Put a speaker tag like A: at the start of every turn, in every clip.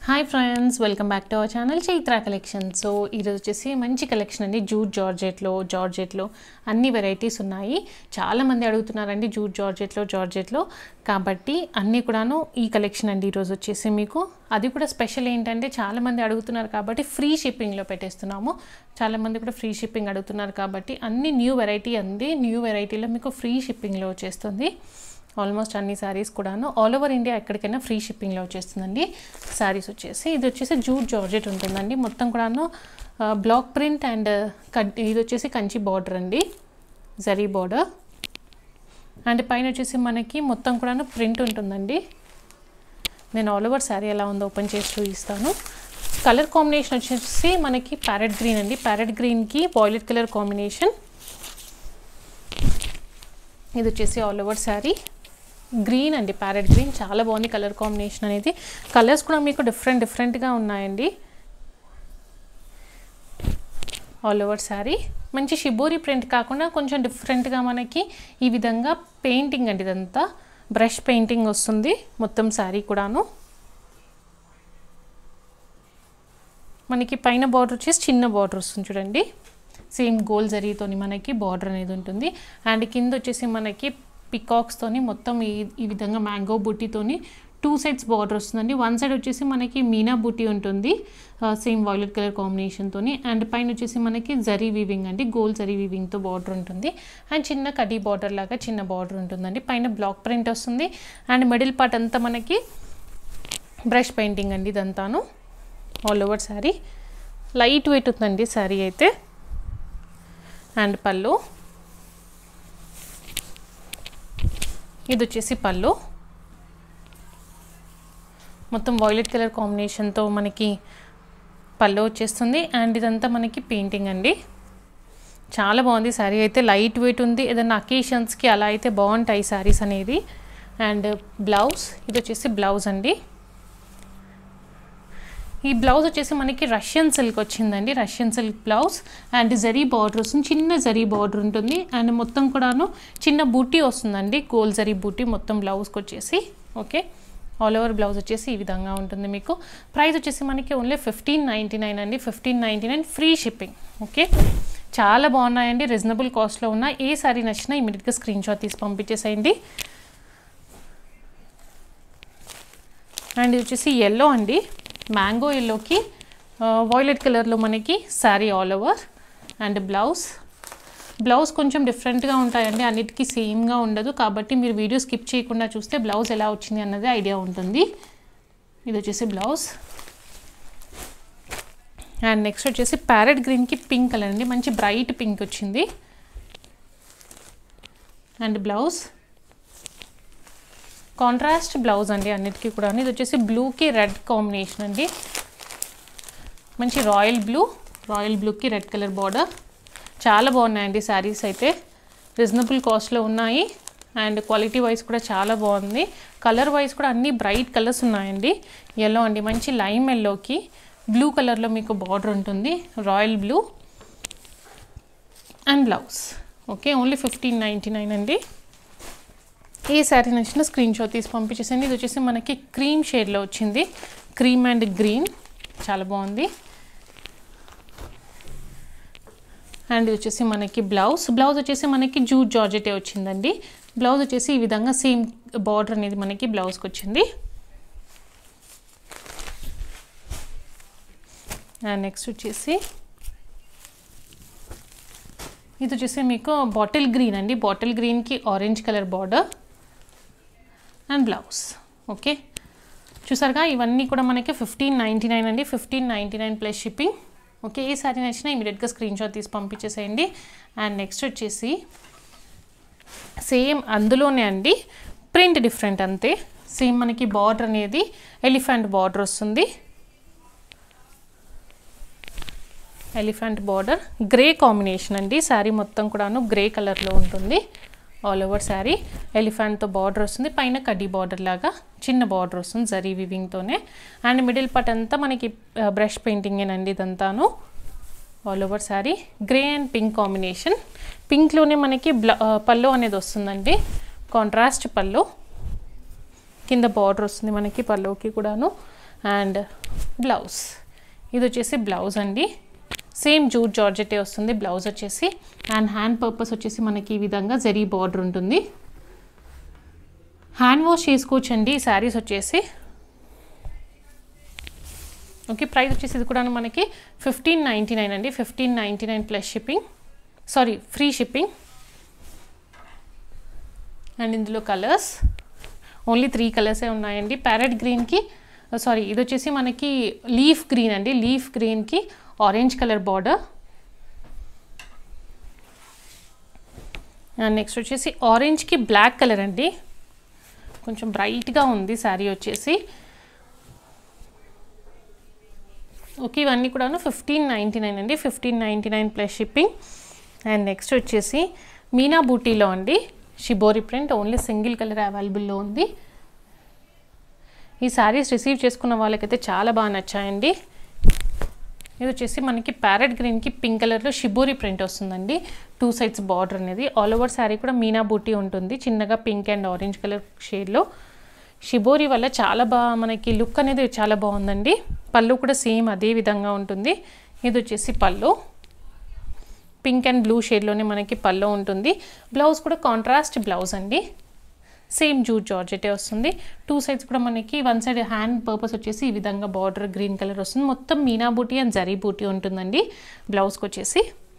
A: hi friends welcome back to our channel Chaitra collection so ఈరోజు వచ్చేసి మంచి కలెక్షన్ అండి జూట్ జార్జెట్లో జార్జెట్లో అన్ని వెరైటీస్ ఉన్నాయి చాలామంది అడుగుతున్నారండి జూట్ జార్జెట్లో జార్జెట్లో కాబట్టి అన్నీ కూడాను ఈ కలెక్షన్ అండి ఈరోజు వచ్చేసి మీకు అది కూడా స్పెషల్ ఏంటంటే చాలామంది అడుగుతున్నారు కాబట్టి ఫ్రీ షిప్పింగ్లో పెట్టేస్తున్నాము చాలామంది కూడా ఫ్రీ షిప్పింగ్ అడుగుతున్నారు కాబట్టి అన్ని న్యూ వెరైటీ అంది న్యూ వెరైటీలో మీకు ఫ్రీ షిప్పింగ్లో వచ్చేస్తుంది ఆల్మోస్ట్ అన్ని శారీస్ కూడాను ఆల్ ఓవర్ ఇండియా ఎక్కడికైనా ఫ్రీ షిప్పింగ్లో వచ్చేస్తుందండి శారీస్ వచ్చేసి ఇది వచ్చేసి జూట్ జార్జెట్ ఉంటుందండి మొత్తం కూడాను ఆ, బ్లాక్ ప్రింట్ అండ్ కం ఇది వచ్చేసి కంచి బార్డర్ అండి జరీ బార్డర్ అండ్ పైన వచ్చేసి మనకి మొత్తం కూడాను ప్రింట్ ఉంటుందండి నేను ఆల్ ఓవర్ శారీ ఎలా ఉందో ఓపెన్ చేసి చూపిస్తాను కలర్ కాంబినేషన్ వచ్చేసి మనకి ప్యారెట్ గ్రీన్ అండి ప్యారెట్ గ్రీన్కి వాయిలెట్ కలర్ కాంబినేషన్ ఇది వచ్చేసి ఆల్ ఓవర్ శారీ గ్రీన్ అండి ప్యారెట్ గ్రీన్ చాలా బాగుంది కలర్ కాంబినేషన్ అనేది కలర్స్ కూడా మీకు డిఫరెంట్ డిఫరెంట్గా ఉన్నాయండి ఆల్ ఓవర్ శారీ మంచి షిబోరి ప్రింట్ కాకుండా కొంచెం డిఫరెంట్గా మనకి ఈ విధంగా పెయింటింగ్ అండి ఇదంతా బ్రష్ పెయింటింగ్ వస్తుంది మొత్తం శారీ కూడాను మనకి పైన బార్డర్ వచ్చేసి చిన్న బార్డర్ వస్తుంది చూడండి సేమ్ గోల్ జరీతోని మనకి బార్డర్ అనేది ఉంటుంది అండ్ కింద వచ్చేసి మనకి పికాక్స్తోని మొత్తం ఈ ఈ విధంగా మ్యాంగో బుట్టితోని టూ సైడ్స్ బార్డర్ వస్తుందండి వన్ సైడ్ వచ్చేసి మనకి మీనా బుట్టి ఉంటుంది సేమ్ వాయిలెట్ కలర్ కాంబినేషన్తోని అండ్ పైన వచ్చేసి మనకి జరీ వీవింగ్ అండి గోల్ జరీ వీవింగ్తో బార్డర్ ఉంటుంది అండ్ చిన్న కడీ బార్డర్ లాగా చిన్న బార్డర్ ఉంటుందండి పైన బ్లాక్ ప్రింట్ వస్తుంది అండ్ మిడిల్ పార్ట్ అంతా మనకి బ్రష్ పెయింటింగ్ అండి ఇదంతాను all over sari light weight ఉందండి శారీ అయితే అండ్ పళ్ళు ఇది వచ్చేసి పళ్ళు మొత్తం వాయిలెట్ కలర్ కాంబినేషన్తో మనకి పళ్ళు వచ్చేస్తుంది అండ్ ఇదంతా మనకి పెయింటింగ్ అండి చాలా బాగుంది శారీ అయితే లైట్ వెయిట్ ఉంది ఏదైనా అకేషన్స్కి అలా అయితే బాగుంటాయి శారీస్ అనేది అండ్ బ్లౌజ్ ఇది వచ్చేసి బ్లౌజ్ అండి ఈ బ్లౌజ్ వచ్చేసి మనకి రష్యన్ సిల్క్ వచ్చిందండి Russian silk blouse and zari border వస్తుంది చిన్న జరీ బార్డర్ ఉంటుంది అండ్ మొత్తం కూడాను చిన్న బూటీ వస్తుందండి గోల్ జరీ బూటీ మొత్తం బ్లౌజ్కి వచ్చేసి ఓకే ఆల్ ఓవర్ బ్లౌజ్ వచ్చేసి ఈ విధంగా ఉంటుంది మీకు ప్రైస్ వచ్చేసి మనకి ఓన్లీ ఫిఫ్టీన్ నైంటీ నైన్ అండి fifteen ninety nine free shipping okay చాలా బాగున్నాయండి రీజనబుల్ కాస్ట్లో ఉన్న ఏ సారీ నచ్చినా ఇమీడియట్గా స్క్రీన్ షాట్ తీసి పంపించేసేయండి అండ్ ఇది వచ్చేసి ఎల్లో అండి మ్యాంగో ఎల్లోకి వాయిలెట్ కలర్లో మనకి sari all over and blouse blouse కొంచెం డిఫరెంట్గా ఉంటాయండి అన్నిటికీ సేమ్గా ఉండదు కాబట్టి మీరు వీడియో స్కిప్ చేయకుండా చూస్తే బ్లౌజ్ ఎలా వచ్చింది అన్నది ఐడియా ఉంటుంది ఇది వచ్చేసి బ్లౌజ్ అండ్ నెక్స్ట్ వచ్చేసి ప్యారెట్ గ్రీన్కి పింక్ కలర్ అండి మంచి బ్రైట్ పింక్ వచ్చింది అండ్ బ్లౌజ్ కాంట్రాస్ట్ బ్లౌజ్ అండి అన్నిటికీ కూడా ఇది వచ్చేసి బ్లూకి రెడ్ కాంబినేషన్ అండి మంచి రాయల్ బ్లూ రాయల్ బ్లూకి రెడ్ కలర్ బార్డర్ చాలా బాగున్నాయండి శారీస్ అయితే రీజనబుల్ కాస్ట్లో ఉన్నాయి అండ్ క్వాలిటీ వైజ్ కూడా చాలా బాగుంది కలర్ వైజ్ కూడా అన్ని బ్రైట్ కలర్స్ ఉన్నాయండి ఎల్లో అండి మంచి లైమ్ ఎల్లోకి బ్లూ కలర్లో మీకు బార్డర్ ఉంటుంది royal blue and blouse okay only fifteen ninety nine అండి ఏ శారీ నచ్చిన స్క్రీన్ షాట్ తీసి పంపించేసండి ఇది వచ్చేసి మనకి క్రీమ్ షేడ్లో వచ్చింది క్రీమ్ అండ్ గ్రీన్ చాలా బాగుంది అండ్ ఇది వచ్చేసి మనకి బ్లౌజ్ బ్లౌజ్ వచ్చేసి మనకి జూట్ జార్జెటే వచ్చిందండి బ్లౌజ్ వచ్చేసి ఈ విధంగా సేమ్ బార్డర్ అనేది మనకి బ్లౌజ్కి వచ్చింది అండ్ నెక్స్ట్ వచ్చేసి ఇది వచ్చేసి మీకు బాటిల్ గ్రీన్ అండి బాటిల్ గ్రీన్కి orange colour border and blouse okay చూసారుగా ఇవన్నీ కూడా మనకి ఫిఫ్టీన్ నైంటీ నైన్ అండి fifteen ninety nine plus shipping okay ఏ సారీ నచ్చినా ఇమీడియట్గా స్క్రీన్ షాట్ తీసి పంపించేసేయండి అండ్ నెక్స్ట్ వచ్చేసి సేమ్ అందులోనే అండి ప్రింట్ డిఫరెంట్ అంతే సేమ్ మనకి బార్డర్ అనేది ఎలిఫెంట్ బార్డర్ వస్తుంది ఎలిఫెంట్ బార్డర్ గ్రే కాంబినేషన్ అండి శారీ మొత్తం కూడాను గ్రే కలర్లో ఉంటుంది ఆల్ ఓవర్ శారీ ఎలిఫెంట్తో బార్డర్ వస్తుంది పైన కడ్డీ బార్డర్ లాగా చిన్న బార్డర్ వస్తుంది జరీ వివింగ్తోనే అండ్ మిడిల్ పార్ట్ అంతా మనకి బ్రష్ పెయింటింగేనండి ఇదంతాను all over sari grey and pink combination పింక్లోనే మనకి బ్ల పళ్ళు అనేది వస్తుందండి కాంట్రాస్ట్ పళ్ళు కింద బార్డర్ వస్తుంది మనకి పల్లోకి కూడాను అండ్ బ్లౌజ్ ఇది వచ్చేసి బ్లౌజ్ అండి సేమ్ జూట్ జార్జెటే వస్తుంది బ్లౌజ్ వచ్చేసి అండ్ హ్యాండ్ పర్పస్ వచ్చేసి మనకి ఈ విధంగా జరీ బార్డర్ ఉంటుంది హ్యాండ్ వాష్ చేసుకోవచ్చండి ఈ శారీస్ వచ్చేసి ఓకే ప్రైస్ వచ్చేసి ఇది కూడా మనకి ఫిఫ్టీన్ నైంటీ నైన్ అండి fifteen ninety nine plus shipping sorry free shipping and ఇందులో కలర్స్ ఓన్లీ త్రీ కలర్సే ఉన్నాయండి ప్యారెట్ గ్రీన్కి సారీ ఇది వచ్చేసి మనకి లీఫ్ గ్రీన్ అండి లీఫ్ గ్రీన్కి orange colour border and next వచ్చేసి ఆరెంజ్కి బ్లాక్ కలర్ అండి కొంచెం బ్రైట్గా ఉంది శారీ వచ్చేసి ఓకే ఇవన్నీ కూడాను ఫిఫ్టీన్ నైంటీ నైన్ అండి fifteen ninety nine plus shipping and next వచ్చేసి మీనా బూటీలో అండి shibori print only single colour అవైలబుల్లో ఉంది ఈ శారీస్ రిసీవ్ చేసుకున్న వాళ్ళకైతే చాలా బాగా నచ్చాయండి ఇది వచ్చేసి మనకి ప్యారెట్ గ్రీన్కి పింక్ కలర్లో షిబోరి ప్రింట్ వస్తుందండి టూ సైడ్స్ బార్డర్ అనేది ఆల్ ఓవర్ శారీ కూడా మీనా బూటీ ఉంటుంది చిన్నగా పింక్ అండ్ ఆరెంజ్ కలర్ షేడ్లో షిబోరి వల్ల చాలా బాగా మనకి లుక్ అనేది చాలా బాగుందండి పళ్ళు కూడా సేమ్ అదే విధంగా ఉంటుంది ఇది వచ్చేసి పళ్ళు పింక్ అండ్ బ్లూ షేడ్లోనే మనకి పళ్ళు ఉంటుంది బ్లౌజ్ కూడా కాంట్రాస్ట్ బ్లౌజ్ అండి సేమ్ జూట్ జార్జెటే వస్తుంది టూ సైడ్స్ కూడా మనకి వన్ సైడ్ హ్యాండ్ పర్పస్ వచ్చేసి ఈ విధంగా బార్డర్ గ్రీన్ కలర్ వస్తుంది మొత్తం మీనా బూటీ అండ్ జరీ బూటీ ఉంటుందండి బ్లౌజ్కి వచ్చేసి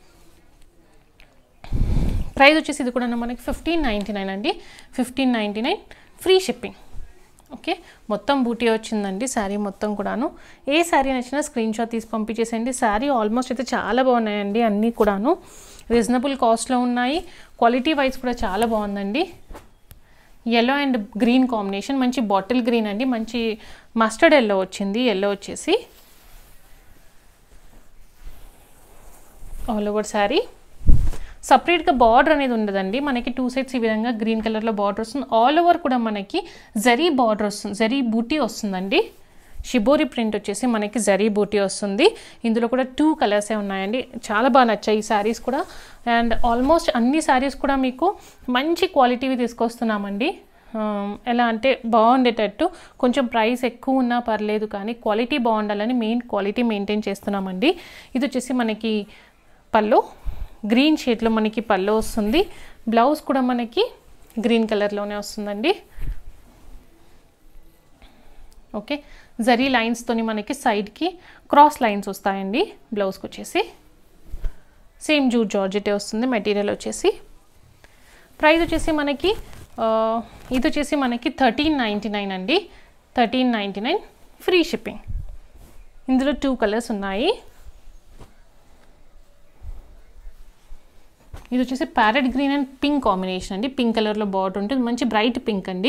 A: ప్రైస్ వచ్చేసి ఇది కూడా మనకి ఫిఫ్టీన్ నైంటీ నైన్ అండి fifteen ninety nine free shipping okay మొత్తం బూటీ వచ్చిందండి శారీ మొత్తం కూడాను ఏ శారీ నచ్చినా స్క్రీన్ షాట్ తీసి పంపించేసేయండి శారీ ఆల్మోస్ట్ అయితే చాలా బాగున్నాయండి అన్నీ కూడాను రీజనబుల్ కాస్ట్లో ఉన్నాయి క్వాలిటీ వైజ్ కూడా చాలా బాగుందండి ఎల్లో అండ్ గ్రీన్ కాంబినేషన్ మంచి బాటిల్ గ్రీన్ అండి మంచి మస్టర్డ్ ఎల్లో వచ్చింది ఎల్లో వచ్చేసి ఆల్ ఓవర్ శారీ సపరేట్గా బార్డర్ అనేది ఉండదండి మనకి టూ సైడ్స్ ఈ విధంగా గ్రీన్ కలర్లో బార్డర్ వస్తుంది ఆల్ ఓవర్ కూడా మనకి జరీ బార్డర్ వస్తుంది జరీ బూటీ వస్తుందండి షిబోరి ప్రింట్ వచ్చేసి మనకి జరీ బూటీ వస్తుంది ఇందులో కూడా టూ కలర్సే ఉన్నాయండి చాలా బాగా నచ్చాయి ఈ శారీస్ కూడా అండ్ ఆల్మోస్ట్ అన్ని శారీస్ కూడా మీకు మంచి క్వాలిటీవి తీసుకొస్తున్నామండి ఎలా అంటే బాగుండేటట్టు కొంచెం ప్రైస్ ఎక్కువ ఉన్నా పర్లేదు కానీ క్వాలిటీ బాగుండాలని మెయిన్ క్వాలిటీ మెయింటైన్ చేస్తున్నామండి ఇది వచ్చేసి మనకి పళ్ళు గ్రీన్ షేడ్లో మనకి పళ్ళు వస్తుంది బ్లౌజ్ కూడా మనకి గ్రీన్ కలర్లోనే వస్తుందండి ఓకే జరీ లైన్స్తోని మనకి సైడ్కి క్రాస్ లైన్స్ వస్తాయండి బ్లౌజ్కి వచ్చేసి సేమ్ జూట్ జార్జెటే వస్తుంది మెటీరియల్ వచ్చేసి ప్రైస్ వచ్చేసి మనకి ఇది వచ్చేసి మనకి థర్టీన్ నైంటీ నైన్ అండి thirteen ninety nine free shipping ఇందులో టూ కలర్స్ ఉన్నాయి ఇది వచ్చేసి parrot green and pink combination అండి పింక్ కలర్లో బార్డర్ ఉంటుంది మంచి బ్రైట్ పింక్ అండి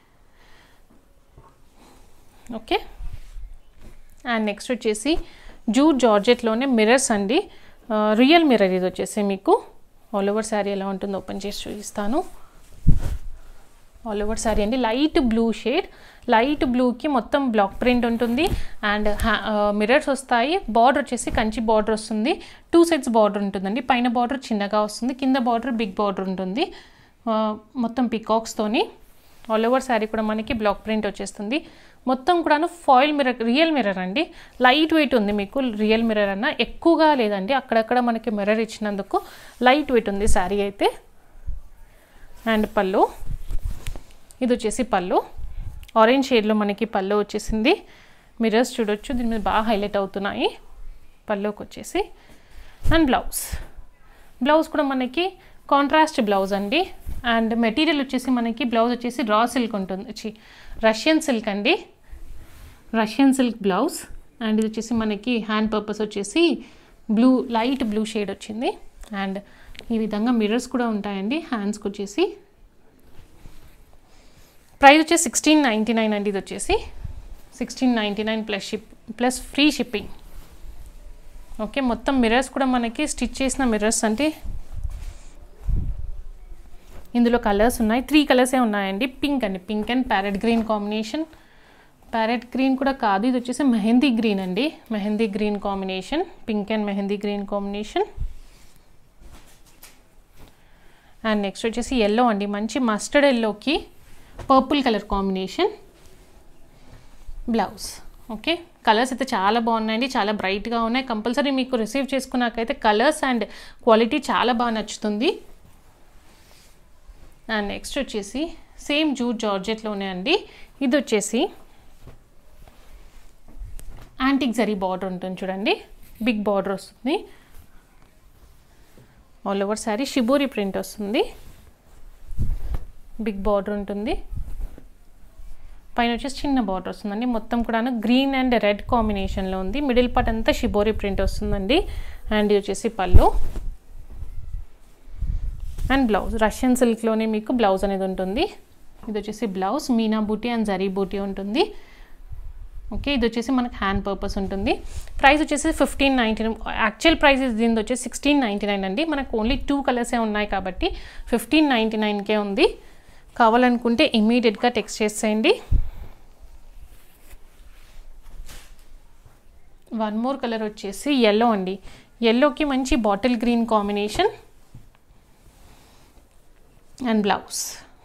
A: ఓకే అండ్ నెక్స్ట్ వచ్చేసి జూట్ జార్జెట్లోనే మిర్రర్స్ అండి రియల్ మిర్రర్ ఇది వచ్చేసి మీకు ఆల్ ఓవర్ శారీ ఎలా ఉంటుందో ఓపెన్ చేసి చూపిస్తాను ఆల్ ఓవర్ శారీ అండి లైట్ బ్లూ షేడ్ లైట్ బ్లూకి మొత్తం బ్లాక్ ప్రింట్ ఉంటుంది అండ్ మిర్రర్స్ వస్తాయి బార్డర్ వచ్చేసి కంచి బార్డర్ వస్తుంది టూ సైడ్స్ బార్డర్ ఉంటుందండి పైన బార్డర్ చిన్నగా వస్తుంది కింద బార్డర్ బిగ్ బార్డర్ ఉంటుంది మొత్తం పికాక్స్తోని ఆల్ ఓవర్ శారీ కూడా మనకి బ్లాక్ ప్రింట్ వచ్చేస్తుంది మొత్తం కూడాను ఫాయిల్ మిర్రర్ రియల్ మిర్రర్ అండి లైట్ వెయిట్ ఉంది మీకు రియల్ మిర్రర్ అన్న ఎక్కువగా లేదండి అక్కడక్కడ మనకి మిర్రర్ ఇచ్చినందుకు లైట్ వెయిట్ ఉంది శారీ అయితే అండ్ పళ్ళు ఇది వచ్చేసి పళ్ళు ఆరెంజ్ షేడ్లో మనకి పళ్ళు వచ్చేసింది మిర్రర్స్ చూడొచ్చు దీని మీద బాగా హైలైట్ అవుతున్నాయి పళ్ళుకి వచ్చేసి అండ్ బ్లౌజ్ బ్లౌజ్ కూడా మనకి కాంట్రాస్ట్ బ్లౌజ్ అండి అండ్ మెటీరియల్ వచ్చేసి మనకి బ్లౌజ్ వచ్చేసి రా సిల్క్ ఉంటుంది రష్యన్ సిల్క్ అండి రష్యన్ సిల్క్ బ్లౌజ్ అండ్ ఇది వచ్చేసి మనకి హ్యాండ్ పర్పస్ వచ్చేసి బ్లూ లైట్ బ్లూ షేడ్ వచ్చింది అండ్ ఈ విధంగా మిర్రర్స్ కూడా ఉంటాయండి హ్యాండ్స్కి వచ్చేసి ప్రైస్ వచ్చేసి సిక్స్టీన్ నైంటీ నైన్ అండి ఇది వచ్చేసి sixteen ninety nine plus ship plus free shipping okay మొత్తం మిర్రర్స్ కూడా మనకి స్టిచ్ చేసిన మిర్రర్స్ అంటే ఇందులో కలర్స్ ఉన్నాయి త్రీ కలర్సే ఉన్నాయండి పింక్ అండి pink and parrot green combination parrot green కూడా కాదు ఇది వచ్చేసి మెహందీ గ్రీన్ అండి mehndi green combination pink and mehndi green combination and next వచ్చేసి ఎల్లో అండి మంచి మస్టర్డ్ ఎల్లోకి purple colour combination blouse okay colours అయితే చాలా బాగున్నాయండి చాలా బ్రైట్గా ఉన్నాయి కంపల్సరీ మీకు రిసీవ్ చేసుకున్నాకైతే కలర్స్ అండ్ క్వాలిటీ చాలా బాగా నచ్చుతుంది అండ్ నెక్స్ట్ వచ్చేసి సేమ్ జూట్ జార్జెట్లోనే అండి ఇది వచ్చేసి యాంటిక్ జరీ బార్డర్ ఉంటుంది చూడండి బిగ్ బార్డర్ వస్తుంది all over sari shibori print వస్తుంది బిగ్ బార్డర్ ఉంటుంది పైన వచ్చేసి చిన్న బార్డర్ వస్తుందండి మొత్తం కూడా గ్రీన్ అండ్ రెడ్ కాంబినేషన్లో ఉంది మిడిల్ పార్ట్ అంతా షిబోరి ప్రింట్ వస్తుందండి అండ్ ఇది వచ్చేసి పళ్ళు అండ్ బ్లౌజ్ రష్యన్ సిల్క్లోనే మీకు బ్లౌజ్ అనేది ఉంటుంది ఇది వచ్చేసి blouse meena booty and zari buti ఉంటుంది ఓకే ఇది వచ్చేసి మనకు హ్యాండ్ పర్పస్ ఉంటుంది ప్రైస్ వచ్చేసి fifteen ninety nine actual price దీనిది వచ్చేసి సిక్స్టీన్ నైంటీ నైన్ అండి మనకు ఓన్లీ టూ కలర్సే ఉన్నాయి కాబట్టి ఫిఫ్టీన్ నైంటీ నైన్కే ఉంది కావాలనుకుంటే ఇమీడియట్గా టెక్స్ట్ చేసేయండి వన్ మోర్ కలర్ వచ్చేసి ఎల్లో అండి ఎల్లోకి మంచి bottle green combination and blouse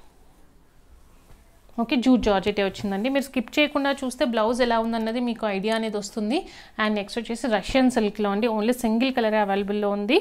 A: okay jute జార్జెటే వచ్చిందండి మీరు స్కిప్ చేయకుండా చూస్తే బ్లౌజ్ ఎలా ఉందన్నది మీకు ఐడియా అనేది వస్తుంది అండ్ నెక్స్ట్ వచ్చేసి రష్యన్ సిల్క్లో అండి ఓన్లీ సింగిల్ కలర్ అవైలబుల్లో ఉంది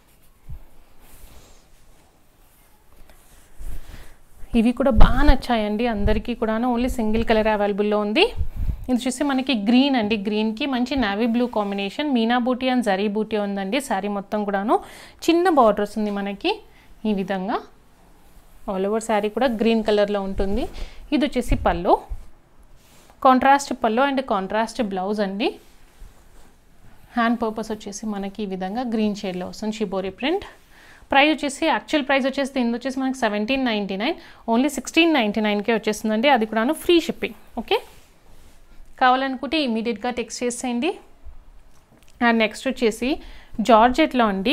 A: ఇవి కూడా బాగా నచ్చాయండి అందరికీ కూడాను ఓన్లీ సింగిల్ కలర్ అవైలబుల్లో ఉంది ఇది వచ్చేసి మనకి గ్రీన్ అండి గ్రీన్కి మంచి navy blue combination meena booty and zari buti ఉందండి శారీ మొత్తం కూడాను చిన్న బార్డర్ వస్తుంది మనకి ఈ విధంగా ఆల్ ఓవర్ శారీ కూడా గ్రీన్ కలర్లో ఉంటుంది ఇది వచ్చేసి pallu contrast pallu and contrast blouse అండి హ్యాండ్ పర్పస్ వచ్చేసి మనకి ఈ విధంగా గ్రీన్ షేడ్లో వస్తుంది షిబోరి ప్రింట్ ప్రైస్ వచ్చేసి యాక్చువల్ ప్రైస్ వచ్చేసి దీని వచ్చేసి మనకి seventeen ninety nine only sixteen ninety నైన్కే వచ్చేస్తుందండి అది కూడాను ఫ్రీ షిప్పింగ్ ఓకే కావాలనుకుంటే ఇమీడియట్గా టెక్స్ట్ చేసేయండి అండ్ నెక్స్ట్ వచ్చేసి జార్జెట్లో అండి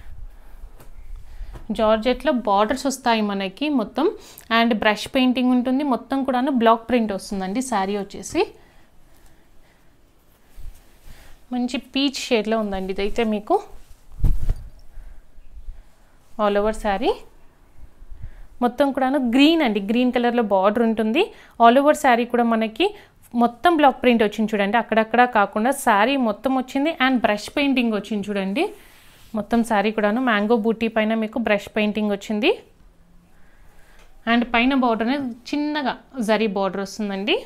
A: జార్జెట్లో బార్డర్స్ వస్తాయి మనకి మొత్తం అండ్ బ్రష్ పెయింటింగ్ ఉంటుంది మొత్తం కూడాను బ్లాక్ ప్రింట్ వస్తుందండి శారీ వచ్చేసి మంచి పీచ్ షేడ్లో ఉందండి ఇదైతే మీకు ఆల్ ఓవర్ శారీ మొత్తం కూడాను గ్రీన్ అండి గ్రీన్ కలర్లో బార్డర్ ఉంటుంది ఆల్ ఓవర్ శారీ కూడా మనకి మొత్తం బ్లాక్ ప్రింట్ వచ్చింది చూడండి అక్కడక్కడ కాకుండా శారీ మొత్తం వచ్చింది అండ్ బ్రష్ పెయింటింగ్ వచ్చింది చూడండి మొత్తం శారీ కూడాను మ్యాంగో బూటీ పైన మీకు బ్రష్ పెయింటింగ్ వచ్చింది అండ్ పైన బార్డర్ అనేది చిన్నగా జరీ బార్డర్ వస్తుందండి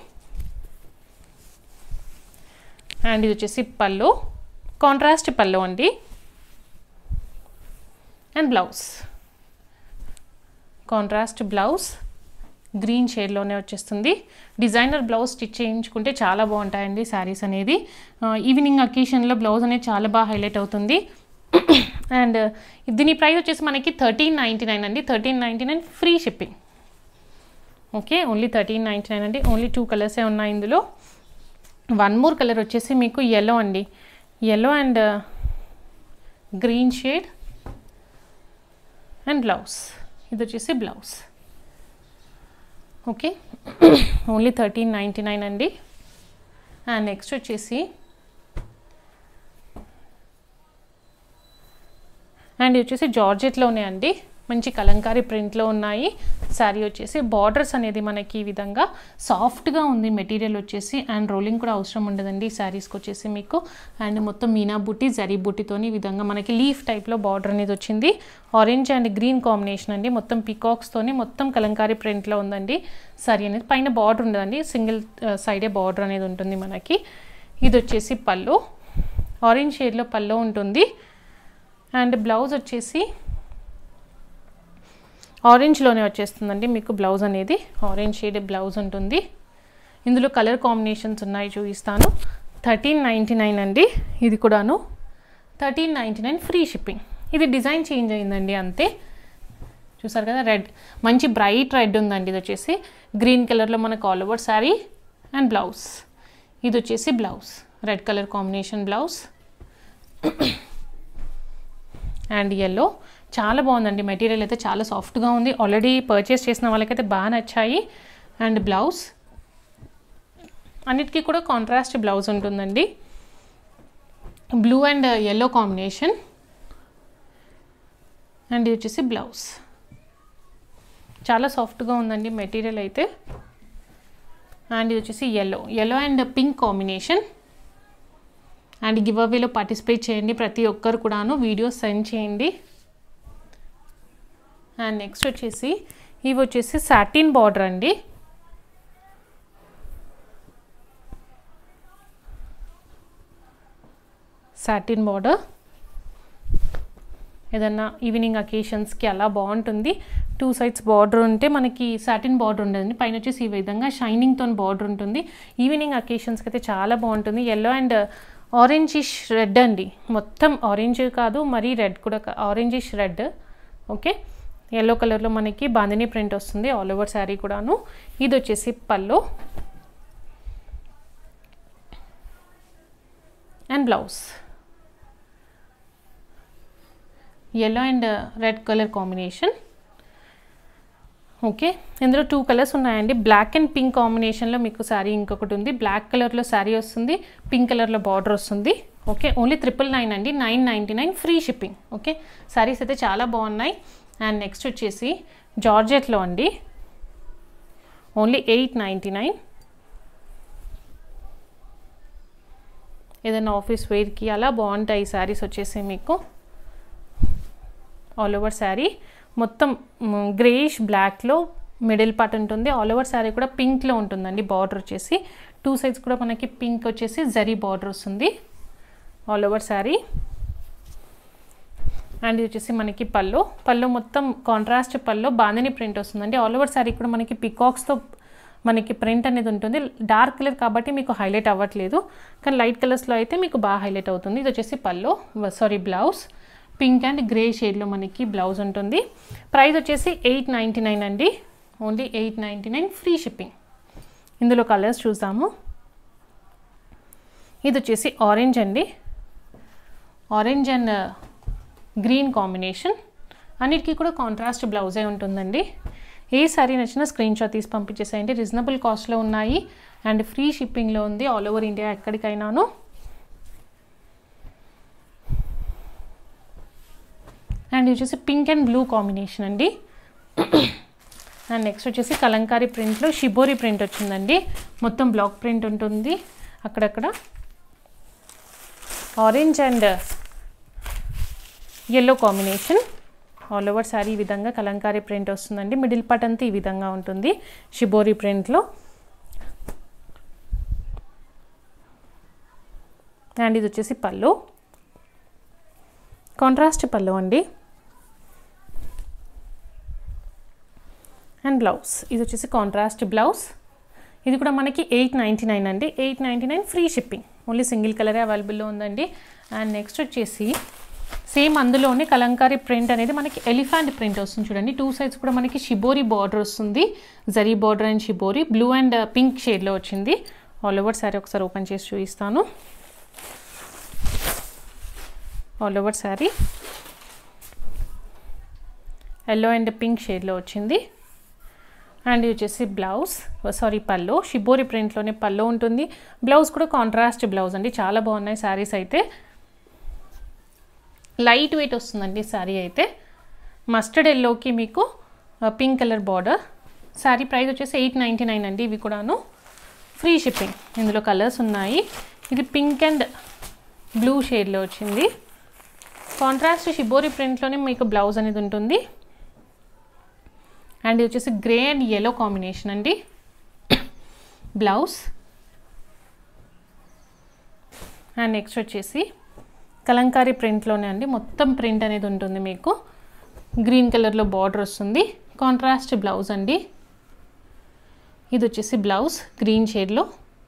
A: అండ్ ఇది వచ్చేసి పళ్ళు కాంట్రాస్ట్ పళ్ళు అండి and blouse contrast blouse green షేడ్లోనే వచ్చేస్తుంది డిజైనర్ బ్లౌజ్ స్టిచ్ చేయించుకుంటే చాలా బాగుంటాయండి శారీస్ అనేది ఈవినింగ్ అకేషన్లో బ్లౌజ్ అనేది చాలా బాగా హైలైట్ అవుతుంది అండ్ దీని ప్రైస్ వచ్చేసి మనకి థర్టీన్ నైంటీ నైన్ అండి thirteen ninety nine free shipping okay only thirteen ninety nine అండి ఓన్లీ టూ కలర్సే ఉన్నాయి ఇందులో వన్ మోర్ కలర్ వచ్చేసి మీకు ఎల్లో అండి yellow and green shade and blouse ఇది వచ్చేసి blouse okay only thirteen ninety nine అండి అండ్ నెక్స్ట్ వచ్చేసి అండ్ ఇది వచ్చేసి జార్జెట్లోనే అండి మంచి కలంకారీ ప్రింట్లో ఉన్నాయి శారీ వచ్చేసి బార్డర్స్ అనేది మనకి ఈ విధంగా సాఫ్ట్గా ఉంది మెటీరియల్ వచ్చేసి అండ్ రోలింగ్ కూడా అవసరం ఉండదండి ఈ శారీస్కి వచ్చేసి మీకు అండ్ మొత్తం మీనా బుట్టి జరీ బుట్టితోని ఈ విధంగా మనకి లీఫ్ టైప్లో బార్డర్ అనేది వచ్చింది ఆరెంజ్ అండ్ గ్రీన్ కాంబినేషన్ అండి మొత్తం పీకాక్స్తోని మొత్తం కలంకారీ ప్రింట్లో ఉందండి సారీ అనేది పైన బార్డర్ ఉండదండి సింగిల్ సైడే బార్డర్ అనేది ఉంటుంది మనకి ఇది వచ్చేసి పళ్ళు ఆరెంజ్ షేడ్లో పళ్ళు ఉంటుంది అండ్ బ్లౌజ్ వచ్చేసి ఆరెంజ్లోనే వచ్చేస్తుందండి మీకు బ్లౌజ్ అనేది ఆరెంజ్ షేడ్ బ్లౌజ్ ఉంటుంది ఇందులో కలర్ కాంబినేషన్స్ ఉన్నాయి చూపిస్తాను థర్టీన్ నైంటీ నైన్ అండి ఇది కూడాను thirteen ninety nine free shipping ఇది డిజైన్ చేంజ్ అయిందండి అంతే చూసారు కదా రెడ్ మంచి బ్రైట్ రెడ్ ఉందండి ఇది వచ్చేసి గ్రీన్ కలర్లో మనకు all over sari and blouse ఇది వచ్చేసి blouse red colour combination blouse and yellow చాలా బాగుందండి మెటీరియల్ అయితే చాలా సాఫ్ట్గా ఉంది ఆల్రెడీ పర్చేస్ చేసిన వాళ్ళకైతే బాగా నచ్చాయి అండ్ బ్లౌజ్ అన్నిటికీ కూడా కాంట్రాస్ట్ బ్లౌజ్ ఉంటుందండి blue and yellow combination and ఇది వచ్చేసి బ్లౌజ్ చాలా సాఫ్ట్గా ఉందండి మెటీరియల్ అయితే అండ్ ఇది వచ్చేసి yellow yellow and pink combination and give అవేలో పార్టిసిపేట్ చేయండి ప్రతి ఒక్కరు కూడాను వీడియోస్ సెండ్ చేయండి అండ్ నెక్స్ట్ వచ్చేసి ఇవి వచ్చేసి సాటిన్ బార్డర్ అండి సాటిన్ బార్డర్ ఏదన్నా ఈవినింగ్ అకేషన్స్కి అలా బాగుంటుంది టూ సైడ్స్ బార్డర్ ఉంటే మనకి సాటిన్ బార్డర్ ఉండదండి పైన వచ్చేసి ఈ విధంగా షైనింగ్తో బార్డర్ ఉంటుంది ఈవినింగ్ అకేషన్స్కి అయితే చాలా బాగుంటుంది ఎల్లో అండ్ ఆరెంజిష్ రెడ్ అండి మొత్తం ఆరెంజ్ కాదు మరీ రెడ్ కూడా ఆరెంజిష్ రెడ్ ఓకే ఎల్లో కలర్లో మనకి బాందిని ప్రింట్ వస్తుంది ఆల్ ఓవర్ శారీ కూడాను ఇది వచ్చేసి pallu and blouse yellow and red colour combination okay ఇందులో టూ కలర్స్ ఉన్నాయండి బ్లాక్ అండ్ పింక్ కాంబినేషన్లో మీకు శారీ ఇంకొకటి ఉంది బ్లాక్ కలర్లో శారీ వస్తుంది పింక్ కలర్లో బార్డర్ వస్తుంది ఓకే ఓన్లీ ట్రిపుల్ నైన్ అండి nine ninety nine free shipping okay saris అయితే చాలా బాగున్నాయి అండ్ నెక్స్ట్ వచ్చేసి జార్జెట్లో అండి ఓన్లీ ఎయిట్ నైంటీ నైన్ ఏదైనా ఆఫీస్ వేర్కి అలా బాగుంటాయి శారీస్ వచ్చేసి మీకు ఆల్ ఓవర్ శారీ మొత్తం గ్రేష్ బ్లాక్లో మిడిల్ పార్ట్ ఉంటుంది ఆల్ ఓవర్ శారీ కూడా పింక్లో ఉంటుందండి బార్డర్ వచ్చేసి టూ సైడ్స్ కూడా మనకి పింక్ వచ్చేసి జరీ బార్డర్ వస్తుంది ఆల్ ఓవర్ శారీ అండ్ ఇది వచ్చేసి మనకి పళ్ళు పళ్ళు మొత్తం కాంట్రాస్ట్ పళ్ళు బాందిని ప్రింట్ వస్తుందండి ఆల్ ఓవర్ శారీ కూడా మనకి పికాక్స్తో మనకి ప్రింట్ అనేది ఉంటుంది డార్క్ కలర్ కాబట్టి మీకు హైలైట్ అవ్వట్లేదు కానీ లైట్ కలర్స్లో అయితే మీకు బాగా హైలైట్ అవుతుంది ఇది వచ్చేసి pallu sorry blouse pink and grey షేడ్లో మనకి బ్లౌజ్ ఉంటుంది ప్రైస్ వచ్చేసి ఎయిట్ నైంటీ నైన్ అండి only eight ninety nine free shipping ఇందులో కలర్స్ చూద్దాము ఇది వచ్చేసి ఆరెంజ్ అండి ఆరెంజ్ అండ్ గ్రీన్ కాంబినేషన్ అన్నిటికీ కూడా కాంట్రాస్ట్ బ్లౌజే ఉంటుందండి ఏ సారీ నచ్చినా స్క్రీన్ షాట్ తీసి పంపించేసేయండి రీజనబుల్ కాస్ట్లో ఉన్నాయి అండ్ ఫ్రీ షిప్పింగ్లో ఉంది ఆల్ ఓవర్ ఇండియా ఎక్కడికైనాను అండ్ ఇది వచ్చేసి పింక్ అండ్ బ్లూ కాంబినేషన్ అండి అండ్ నెక్స్ట్ వచ్చేసి కలంకారీ ప్రింట్లో షిబోరి ప్రింట్ వచ్చిందండి మొత్తం బ్లాక్ ప్రింట్ ఉంటుంది అక్కడక్కడ orange and yellow combination all over sari ఈ విధంగా కలంకారీ ప్రింట్ వస్తుందండి మిడిల్ పార్ట్ అంతా ఈ విధంగా ఉంటుంది షిబోరి ప్రింట్లో అండ్ ఇది వచ్చేసి పళ్ళు కాంట్రాస్ట్ పళ్ళు అండి అండ్ బ్లౌజ్ ఇది వచ్చేసి కాంట్రాస్ట్ బ్లౌజ్ ఇది కూడా మనకి ఎయిట్ నైంటీ నైన్ అండి eight ninety nine free shipping only single కలరే అవైలబుల్లో ఉందండి అండ్ నెక్స్ట్ వచ్చేసి సేమ్ అందులోనే కలంకారీ ప్రింట్ అనేది మనకి ఎలిఫెంట్ ప్రింట్ వస్తుంది చూడండి టూ సైడ్స్ కూడా మనకి షిబోరి బార్డర్ వస్తుంది zari border and shibori blue and pink షేడ్లో వచ్చింది ఆల్ ఓవర్ శారీ ఒకసారి ఓపెన్ చేసి చూపిస్తాను all over sari yellow and pink షేడ్లో వచ్చింది అండ్ ఇది వచ్చేసి బ్లౌజ్ సారీ పల్లో షిబోరి ప్రింట్లోనే పల్లో ఉంటుంది బ్లౌజ్ కూడా కాంట్రాస్ట్ బ్లౌజ్ అండి చాలా బాగున్నాయి శారీస్ అయితే లైట్ వెయిట్ వస్తుందండి శారీ అయితే మస్టర్డ్ ఎల్లోకి మీకు pink colour border sari price వచ్చేసి ఎయిట్ నైంటీ నైన్ అండి ఇవి కూడాను ఫ్రీ షిప్పింగ్ ఇందులో కలర్స్ ఉన్నాయి ఇది పింక్ అండ్ బ్లూ షేడ్లో వచ్చింది కాంట్రాస్ట్ షిబోరి ప్రింట్లోనే మీకు బ్లౌజ్ అనేది ఉంటుంది అండ్ ఇది వచ్చేసి గ్రే అండ్ ఎల్లో కాంబినేషన్ అండి బ్లౌజ్ అండ్ నెక్స్ట్ వచ్చేసి కలంకారీ ప్రింట్లోనే అండి మొత్తం ప్రింట్ అనేది ఉంటుంది మీకు గ్రీన్ కలర్లో బార్డర్ వస్తుంది కాంట్రాస్ట్ బ్లౌజ్ అండి ఇది వచ్చేసి బ్లౌజ్ గ్రీన్ షేడ్లో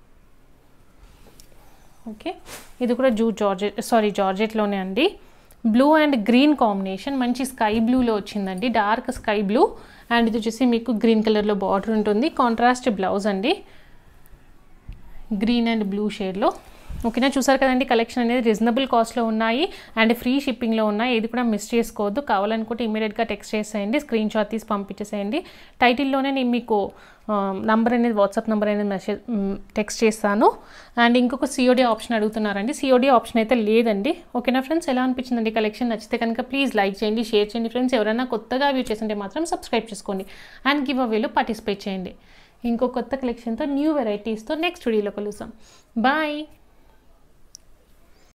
A: ఓకే ఇది కూడా జూ జార్జెట్ సారీ జార్జెట్లోనే అండి బ్లూ అండ్ గ్రీన్ కాంబినేషన్ మంచి స్కై బ్లూలో వచ్చిందండి డార్క్ స్కై బ్లూ అండ్ ఇది వచ్చేసి మీకు గ్రీన్ కలర్లో బార్డర్ ఉంటుంది కాంట్రాస్ట్ బ్లౌజ్ అండి గ్రీన్ అండ్ బ్లూ షేడ్లో ఓకేనా చూసారు కదండి కలెక్షన్ అనేది రీజనబుల్ కాస్ట్లో ఉన్నాయి అండ్ ఫ్రీ షిప్పింగ్లో ఉన్నాయి ఇది కూడా మిస్ చేసుకోవద్దు కావాలనుకుంటే ఇమీడియట్గా టెక్స్ట్ చేసేయండి స్క్రీన్ షాట్ తీసి పంపించేసేయండి టైటిల్లోనే నేను మీకు నంబర్ అనేది వాట్సాప్ నెంబర్ అనేది మెసేజ్ టెక్స్ట్ చేస్తాను అండ్ ఇంకొక సిఓడి ఆప్షన్ అడుగుతున్నారండి సిఓడి ఆప్షన్ అయితే లేదండి ఓకేనా ఫ్రెండ్స్ ఎలా అనిపించిందండి కలెక్షన్ నచ్చితే కనుక ప్లీజ్ లైక్ చేయండి షేర్ చేయండి ఫ్రెండ్స్ ఎవరైనా కొత్తగా వ్యూ చేస్తుంటే మాత్రం సబ్స్క్రైబ్ చేసుకోండి అండ్ గివ్ అవేలో పార్టిసిపేట్ చేయండి ఇంకో కొత్త కలెక్షన్తో న్యూ వెరైటీస్తో నెక్స్ట్ వీడియోలో కలుస్తాం బాయ్